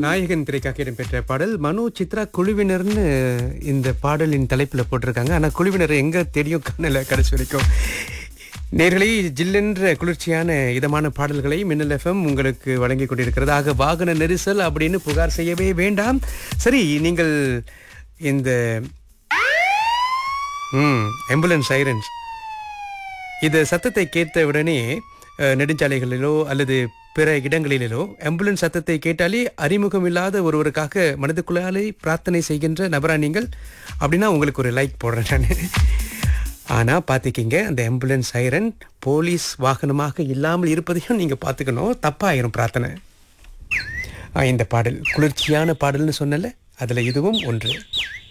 நாயகன் திரைக்காக இடம்பெற்ற பாடல் மனோ சித்ரா குழுவினர்னு இந்த பாடலின் தலைப்பில் போட்டிருக்காங்க ஆனால் குழுவினர் எங்கே தெரியும் காணல கடைசி வரைக்கும் நேர்களை ஜில்லென்ற குளிர்ச்சியான இதமான பாடல்களை மின்னல் எஃப்எம் உங்களுக்கு வழங்கி கொண்டிருக்கிறது ஆக வாகன நெரிசல் அப்படின்னு புகார் செய்யவே வேண்டாம் சரி நீங்கள் இந்த ம் ஆம்புலன்ஸ் சைரன்ஸ் இந்த சத்தத்தை கேட்ட உடனே அஹ், நெடுஞ்சாலைகளிலோ அல்லது பிற இடங்களிலோ ஆம்புலன்ஸ் சத்தத்தை கேட்டாலே அறிமுகம் இல்லாத ஒருவருக்காக மனதுக்குள்ளாலே பிரார்த்தனை செய்கின்ற நபரா நீங்கள் அப்படின்னா உங்களுக்கு ஒரு லைக் போடுறேன் நான் ஆனால் பார்த்துக்கிங்க அந்த ஆம்புலன்ஸ் சைரன் போலீஸ் வாகனமாக இல்லாமல் இருப்பதையும் நீங்கள் பார்த்துக்கணும் தப்பாயிரும் பிரார்த்தனை ஆ, இந்த பாடல் குளிர்ச்சியான பாடல்னு சொன்னல அதில் இதுவும் ஒன்று